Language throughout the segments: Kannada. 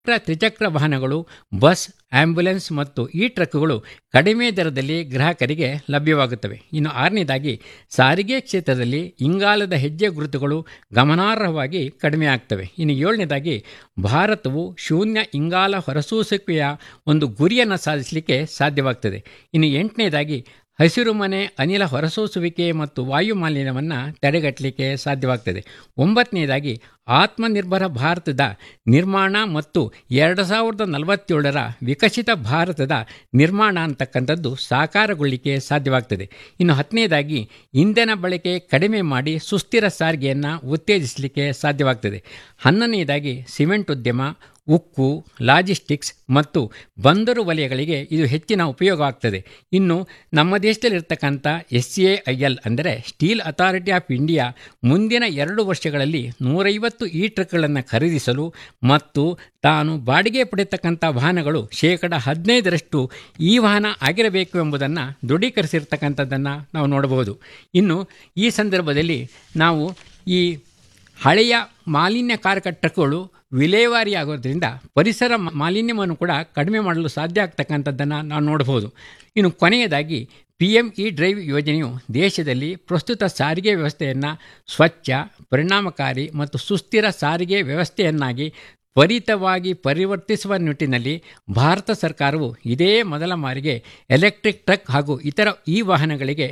ತ್ರಿಚಕ್ರ ವಾಹನಗಳು ಬಸ್ ಆಂಬ್ಯುಲೆನ್ಸ್ ಮತ್ತು ಈ ಟ್ರಕ್ಗಳು ಕಡಿಮೆ ದರದಲ್ಲಿ ಗ್ರಾಹಕರಿಗೆ ಲಭ್ಯವಾಗುತ್ತವೆ ಇನ್ನು ಆರನೇದಾಗಿ ಸಾರಿಗೆ ಕ್ಷೇತ್ರದಲ್ಲಿ ಇಂಗಾಲದ ಹೆಜ್ಜೆ ಗುರುತುಗಳು ಗಮನಾರ್ಹವಾಗಿ ಕಡಿಮೆ ಆಗ್ತವೆ ಇನ್ನು ಏಳನೇದಾಗಿ ಭಾರತವು ಶೂನ್ಯ ಇಂಗಾಲ ಹೊರಸೂಸುವಿಕೆಯ ಒಂದು ಗುರಿಯನ್ನು ಸಾಧಿಸಲಿಕ್ಕೆ ಸಾಧ್ಯವಾಗ್ತದೆ ಇನ್ನು ಎಂಟನೇದಾಗಿ ಹಸಿರು ಮನೆ ಅನಿಲ ಹೊರಸೂಸುವಿಕೆ ಮತ್ತು ವಾಯು ಮಾಲಿನ್ಯವನ್ನು ತಡೆಗಟ್ಟಲಿಕ್ಕೆ ಸಾಧ್ಯವಾಗ್ತದೆ ಒಂಬತ್ತನೇದಾಗಿ ಆತ್ಮನಿರ್ಭರ ಭಾರತದ ನಿರ್ಮಾಣ ಮತ್ತು ಎರಡು ಸಾವಿರದ ನಲವತ್ತೇಳರ ವಿಕಸಿತ ಭಾರತದ ನಿರ್ಮಾಣ ಅಂತಕ್ಕಂಥದ್ದು ಸಾಕಾರಗೊಳ್ಳಿಕ್ಕೆ ಸಾಧ್ಯವಾಗ್ತದೆ ಇನ್ನು ಹತ್ತನೇದಾಗಿ ಇಂಧನ ಬಳಕೆ ಕಡಿಮೆ ಮಾಡಿ ಸುಸ್ಥಿರ ಸಾರಿಗೆಯನ್ನು ಉತ್ತೇಜಿಸಲಿಕ್ಕೆ ಸಾಧ್ಯವಾಗ್ತದೆ ಹನ್ನೊಂದನೇದಾಗಿ ಸಿಮೆಂಟ್ ಉದ್ಯಮ ಉಕ್ಕು ಲಾಜಿಸ್ಟಿಕ್ಸ್ ಮತ್ತು ಬಂದರು ವಲಯಗಳಿಗೆ ಇದು ಹೆಚ್ಚಿನ ಉಪಯೋಗ ಆಗ್ತದೆ ಇನ್ನು ನಮ್ಮ ದೇಶದಲ್ಲಿರ್ತಕ್ಕಂಥ S C A I L ಅಂದರೆ ಸ್ಟೀಲ್ ಅಥಾರಿಟಿ ಆಫ್ ಇಂಡಿಯಾ ಮುಂದಿನ ಎರಡು ವರ್ಷಗಳಲ್ಲಿ ನೂರೈವತ್ತು ಈ ಟ್ರಕ್ಗಳನ್ನು ಖರೀದಿಸಲು ಮತ್ತು ತಾನು ಬಾಡಿಗೆ ಪಡೆಯತಕ್ಕಂಥ ವಾಹನಗಳು ಶೇಕಡ ಹದಿನೈದರಷ್ಟು ಈ ವಾಹನ ಆಗಿರಬೇಕು ಎಂಬುದನ್ನು ದೃಢೀಕರಿಸಿರ್ತಕ್ಕಂಥದ್ದನ್ನು ನಾವು ನೋಡಬಹುದು ಇನ್ನು ಈ ಸಂದರ್ಭದಲ್ಲಿ ನಾವು ಈ ಹಳೆಯ ಮಾಲಿನ್ಯಕಾರಕ ಟ್ರಕ್ಗಳು ವಿಲೇವಾರಿ ಆಗೋದ್ರಿಂದ ಪರಿಸರ ಮಾಲಿನ್ಯವನ್ನು ಕೂಡ ಕಡಿಮೆ ಮಾಡಲು ಸಾಧ್ಯ ಆಗ್ತಕ್ಕಂಥದ್ದನ್ನು ನಾವು ನೋಡಬಹುದು ಇನ್ನು ಕೊನೆಯದಾಗಿ ಪಿ ಎಮ್ ಇ ಡ್ರೈವ್ ಯೋಜನೆಯು ದೇಶದಲ್ಲಿ ಪ್ರಸ್ತುತ ಸಾರಿಗೆ ವ್ಯವಸ್ಥೆಯನ್ನು ಸ್ವಚ್ಛ ಪರಿಣಾಮಕಾರಿ ಮತ್ತು ಸುಸ್ಥಿರ ಸಾರಿಗೆ ವ್ಯವಸ್ಥೆಯನ್ನಾಗಿ ತ್ವರಿತವಾಗಿ ಪರಿವರ್ತಿಸುವ ನಿಟ್ಟಿನಲ್ಲಿ ಭಾರತ ಸರ್ಕಾರವು ಇದೇ ಮೊದಲ ಬಾರಿಗೆ ಎಲೆಕ್ಟ್ರಿಕ್ ಟ್ರಕ್ ಹಾಗೂ ಇತರ ಈ ವಾಹನಗಳಿಗೆ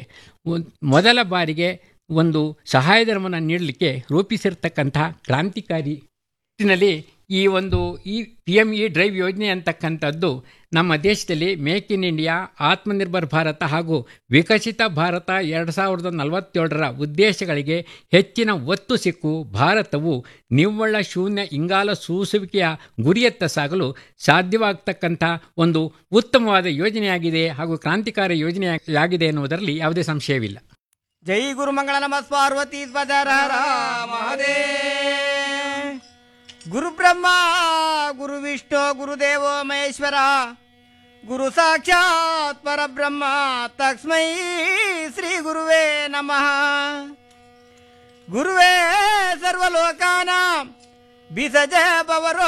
ಮೊದಲ ಬಾರಿಗೆ ಒಂದು ಸಹಾಯಧನವನ್ನು ನೀಡಲಿಕ್ಕೆ ರೂಪಿಸಿರ್ತಕ್ಕಂಥ ಕ್ರಾಂತಿಕಾರಿ ನಿಟ್ಟಿನಲ್ಲಿ ಈ ಒಂದು ಈ ಪಿ ಎಮ್ ಇ ಡ್ರೈವ್ ಯೋಜನೆ ಅಂತಕ್ಕಂಥದ್ದು ನಮ್ಮ ದೇಶದಲ್ಲಿ make in India Atmanirbhar Bharat ಹಾಗೂ ವಿಕಸಿತ ಭಾರತ ಎರಡು ಸಾವಿರದ ನಲವತ್ತೇಳರ ಉದ್ದೇಶಗಳಿಗೆ ಹೆಚ್ಚಿನ ಒತ್ತು ಸಿಕ್ಕು ಭಾರತವು ನಿವ್ವಳ ಶೂನ್ಯ ಇಂಗಾಲ ಸೂಸುವಿಕೆಯ ಗುರಿಯತ್ತ ಸಾಗಲು ಸಾಧ್ಯವಾಗ್ತಕ್ಕಂಥ ಒಂದು ಉತ್ತಮವಾದ ಯೋಜನೆಯಾಗಿದೆ ಹಾಗೂ ಕ್ರಾಂತಿಕಾರಿ ಯೋಜನೆಯಾಗಿದೆ ಎನ್ನುವುದರಲ್ಲಿ ಯಾವುದೇ ಸಂಶಯವಿಲ್ಲ ಜೈ ಗುರುಮಂಗಳ ನಮ ಪಾರ್ವತಿ ಧ್ವಜರ ಮಹದೇ ಗುರು ಬ್ರಹ್ಮ ಗುರು ವಿಷ್ಣು ಗುರುದೇವೋ ಮಹೇಶ್ವರ ಗುರು ಸಾಕ್ಷಾತ್ ಪರಬ್ರಹ್ಮ ತಸ್ಮೈ ಶ್ರೀ ಗುರುವೇ ನಮಃ ಗುರುವೇ ಸರ್ವಲೋಕಾನ ಬಿಸಜ ಬವರೋ